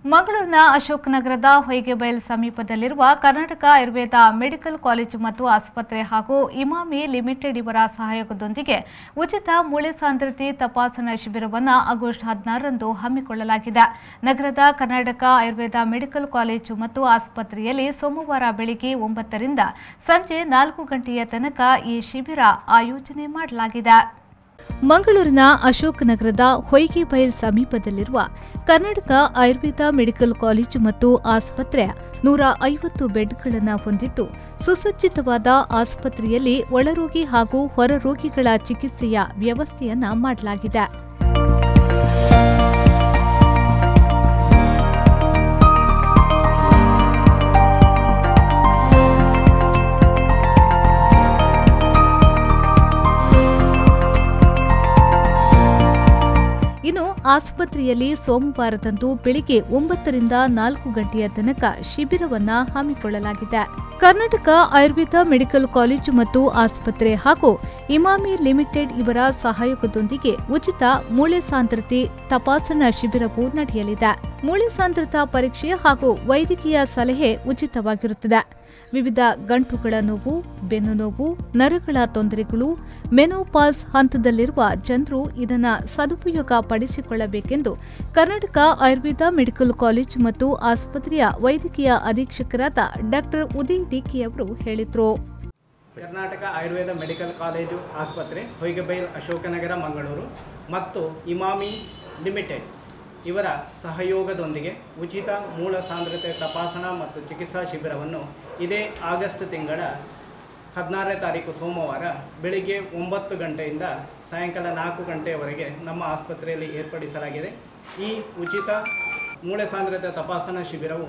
ಮಂಗಳೂರಿನ ಅಶೋಕ್ ನಗರದ ಹೊಯ್ಗೆಬೈಲ್ ಸಮೀಪದಲ್ಲಿರುವ ಕರ್ನಾಟಕ ಆಯುರ್ವೇದ ಮೆಡಿಕಲ್ ಕಾಲೇಜು ಮತ್ತು ಆಸ್ಪತ್ರೆ ಹಾಗೂ ಇಮಾಮಿ ಲಿಮಿಟೆಡ್ ಇವರ ಸಹಯೋಗದೊಂದಿಗೆ ಉಚಿತ ಮೂಳೆ ಸಾಂದ್ರತೆ ತಪಾಸಣಾ ಶಿಬಿರವನ್ನು ಆಗಸ್ಟ್ ಹದಿನಾರರಂದು ಹಮ್ಮಿಕೊಳ್ಳಲಾಗಿದೆ ನಗರದ ಕರ್ನಾಟಕ ಆಯುರ್ವೇದ ಮೆಡಿಕಲ್ ಕಾಲೇಜು ಮತ್ತು ಆಸ್ಪತ್ರೆಯಲ್ಲಿ ಸೋಮವಾರ ಬೆಳಿಗ್ಗೆ ಒಂಬತ್ತರಿಂದ ಸಂಜೆ ನಾಲ್ಕು ಗಂಟೆಯ ತನಕ ಈ ಶಿಬಿರ ಆಯೋಜನೆ ಮಾಡಲಾಗಿದೆ ಮಂಗಳೂರಿನ ಅಶೋಕ್ ನಗರದ ಹೊಯ್ಗೆಬೈಲ್ ಸಮೀಪದಲ್ಲಿರುವ ಕರ್ನಾಟಕ ಆಯುರ್ವೇದ ಮೆಡಿಕಲ್ ಕಾಲೇಜು ಮತ್ತು ಆಸ್ಪತ್ರೆ ನೂರ ಐವತ್ತು ಬೆಡ್ಗಳನ್ನು ಹೊಂದಿದ್ದು ಸುಸಜ್ಜಿತವಾದ ಆಸ್ಪತ್ರೆಯಲ್ಲಿ ಒಳರೋಗಿ ಹಾಗೂ ಹೊರರೋಗಿಗಳ ಚಿಕಿತ್ಸೆಯ ವ್ಯವಸ್ಥೆಯನ್ನ ಮಾಡಲಾಗಿದೆ ಇನ್ನು ಆಸ್ಪತ್ರೆಯಲ್ಲಿ ಸೋಮವಾರದಂದು ಬೆಳಿಗ್ಗೆ ಒಂಬತ್ತರಿಂದ ನಾಲ್ಕು ಗಂಟೆಯ ತನಕ ಶಿಬಿರವನ್ನ ಹಮ್ಮಿಕೊಳ್ಳಲಾಗಿದೆ ಕರ್ನಾಟಕ ಆಯುರ್ವೇದ ಮೆಡಿಕಲ್ ಕಾಲೇಜು ಮತ್ತು ಆಸ್ಪತ್ರೆ ಹಾಗೂ ಇಮಾಮಿ ಲಿಮಿಟೆಡ್ ಇವರ ಸಹಯೋಗದೊಂದಿಗೆ ಉಚಿತ ಮೂಳೆ ಸಾಂದ್ರತೆ ತಪಾಸಣಾ ಶಿಬಿರವು ನಡೆಯಲಿದೆ ಮೂಳೆ ಸಾಂದ್ರತಾ ಪರೀಕ್ಷೆ ಹಾಗೂ ವೈದ್ಯಕೀಯ ಸಲಹೆ ಉಚಿತವಾಗಿರುತ್ತದೆ ವಿವಿಧ ಗಂಟುಗಳ ನೋವು ಬೆನ್ನು ನೋವು ನರಗಳ ತೊಂದರೆಗಳು ಮೆನೋಪಾಸ್ ಹಂತದಲ್ಲಿರುವ ಜನರು ಇದನ್ನು ಸದುಪಯೋಗ ಪಡಿಸಿಕೊಳ್ಳಬೇಕೆಂದು ಕರ್ನಾಟಕ ಆಯುರ್ವೇದ ಮೆಡಿಕಲ್ ಕಾಲೇಜು ಮತ್ತು ಆಸ್ಪತ್ರೆಯ ವೈದ್ಯಕೀಯ ಅಧೀಕ್ಷಕರಾದ ಡಾಕ್ಟರ್ ಉದಯ್ ಡಿಕೆ ಅವರು ಹೇಳಿದರು ಕರ್ನಾಟಕ ಆಯುರ್ವೇದ ಮೆಡಿಕಲ್ ಕಾಲೇಜು ಆಸ್ಪತ್ರೆ ಹೊಯ್ಗೆಬೈಲ್ ಅಶೋಕನಗರ ಮಂಗಳೂರು ಮತ್ತು ಇಮಾಮಿ ಲಿಮಿಟೆಡ್ ಇವರ ಸಹಯೋಗದೊಂದಿಗೆ ಉಚಿತ ಮೂಲ ಸಾಂದ್ರತೆ ತಪಾಸಣಾ ಮತ್ತು ಚಿಕಿತ್ಸಾ ಶಿಬಿರವನ್ನು ಇದೇ ಆಗಸ್ಟ್ ತಿಂಗಳ ಹದಿನಾರನೇ ತಾರೀಕು ಸೋಮವಾರ ಬೆಳಿಗ್ಗೆ ಒಂಬತ್ತು ಗಂಟೆಯಿಂದ ಸಾಯಂಕಾಲ ನಾಲ್ಕು ಗಂಟೆಯವರೆಗೆ ನಮ್ಮ ಆಸ್ಪತ್ರೆಯಲ್ಲಿ ಏರ್ಪಡಿಸಲಾಗಿದೆ ಈ ಉಚಿತ ಮೂಳೆ ಸಾಂದ್ರತೆ ತಪಾಸಣಾ ಶಿಬಿರವು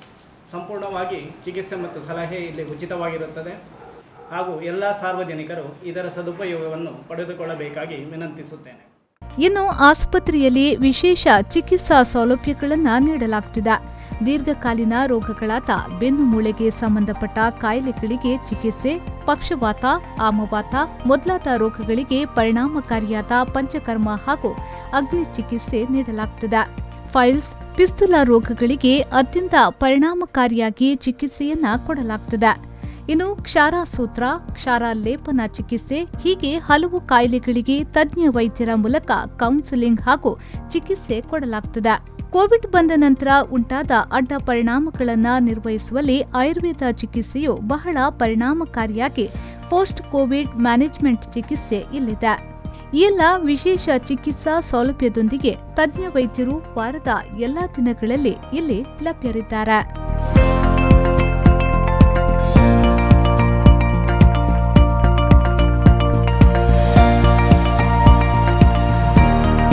ಸಂಪೂರ್ಣವಾಗಿ ಚಿಕಿತ್ಸೆ ಮತ್ತು ಸಲಹೆ ಇಲ್ಲಿ ಉಚಿತವಾಗಿರುತ್ತದೆ ಹಾಗೂ ಎಲ್ಲ ಸಾರ್ವಜನಿಕರು ಇದರ ಸದುಪಯೋಗವನ್ನು ಪಡೆದುಕೊಳ್ಳಬೇಕಾಗಿ ವಿನಂತಿಸುತ್ತೇನೆ ಇನ್ನು ಆಸ್ಪತ್ರೆಯಲ್ಲಿ ವಿಶೇಷ ಚಿಕಿತ್ಸಾ ಸೌಲಭ್ಯಗಳನ್ನು ನೀಡಲಾಗುತ್ತಿದೆ ದೀರ್ಘಕಾಲೀನ ರೋಗಗಳಾದ ಬೆನ್ನು ಮೂಳೆಗೆ ಸಂಬಂಧಪಟ್ಟ ಕಾಯಿಲೆಗಳಿಗೆ ಚಿಕಿತ್ಸೆ ಪಕ್ಷವಾತ ಆಮವಾತ ಮೊದಲಾದ ರೋಗಗಳಿಗೆ ಪರಿಣಾಮಕಾರಿಯಾದ ಪಂಚಕರ್ಮ ಹಾಗೂ ಅಗ್ನಿ ಚಿಕಿತ್ಸೆ ನೀಡಲಾಗುತ್ತದೆ ಫೈಲ್ಸ್ ಪಿಸ್ತುಲ ರೋಗಗಳಿಗೆ ಅತ್ಯಂತ ಪರಿಣಾಮಕಾರಿಯಾಗಿ ಚಿಕಿತ್ಸೆಯನ್ನ ಕೊಡಲಾಗುತ್ತದೆ ಇನ್ನು ಕ್ಷಾರಾಸೂತ್ರ ಕ್ಷಾರ ಲೇಪನ ಚಿಕಿತ್ಸೆ ಹೀಗೆ ಹಲವು ಕಾಯಿಲೆಗಳಿಗೆ ತಜ್ಞ ವೈದ್ಯರ ಮೂಲಕ ಕೌನ್ಸಿಲಿಂಗ್ ಹಾಗೂ ಚಿಕಿತ್ಸೆ ಕೊಡಲಾಗುತ್ತದೆ ಕೋವಿಡ್ ಬಂದ ನಂತರ ಉಂಟಾದ ಅಡ್ಡ ಪರಿಣಾಮಗಳನ್ನು ನಿರ್ವಹಿಸುವಲ್ಲಿ ಆಯುರ್ವೇದ ಚಿಕಿತ್ಸೆಯು ಬಹಳ ಪರಿಣಾಮಕಾರಿಯಾಗಿ ಪೋಸ್ಟ್ ಕೋವಿಡ್ ಮ್ಯಾನೇಜ್ಮೆಂಟ್ ಚಿಕಿತ್ಸೆ ಇಲ್ಲಿದೆ ಈ ಎಲ್ಲ ವಿಶೇಷ ಚಿಕಿತ್ಸಾ ಸೌಲಭ್ಯದೊಂದಿಗೆ ತಜ್ಞ ವೈದ್ಯರು ವಾರದ ಎಲ್ಲಾ ದಿನಗಳಲ್ಲಿ ಇಲ್ಲಿ ಲಭ್ಯರಿದ್ದಾರೆ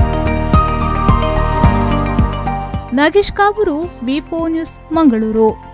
ನಾಗೇಶ್ ಕಾಬೂರು ವಿಪೋ ನ್ಯೂಸ್ ಮಂಗಳೂರು